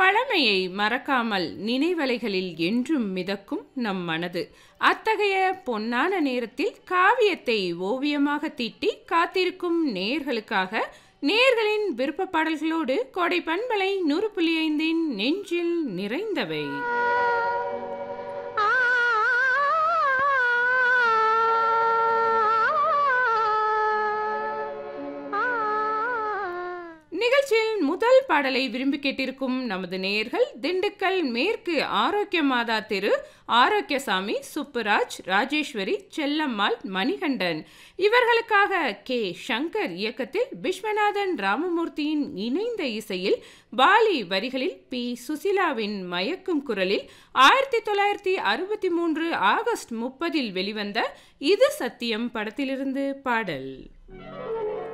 பழமையை மறக்காமல் நினைவலைகளில் என்றும் மிதக்கும் நம் மனது அத்தகைய பொன்னான நேரத்தில் காவியத்தை ஓவியமாக தீட்டி காத்திருக்கும் நேர்களுக்காக நேர்களின் விருப்ப பாடல்களோடு கோடை பண்பலை நூறு புள்ளி ஐந்தின் நெஞ்சில் நிறைந்தவை நிகழ்ச்சியில் முதல் பாடலை விரும்பி கேட்டிருக்கும் நமது நேயர்கள் திண்டுக்கல் மேற்கு ஆரோக்கிய மாதா திரு ஆரோக்கியசாமி சுப்புராஜ் ராஜேஸ்வரி செல்லம்மாள் மணிகண்டன் இவர்களுக்காக கே சங்கர் இயக்கத்தில் விஸ்வநாதன் ராமமூர்த்தியின் இணைந்த இசையில் பாலி வரிகளில் பி சுசிலாவின் மயக்கும் குரலில் ஆயிரத்தி தொள்ளாயிரத்தி அறுபத்தி மூன்று ஆகஸ்ட் முப்பதில் வெளிவந்த இது சத்தியம் படத்திலிருந்து பாடல்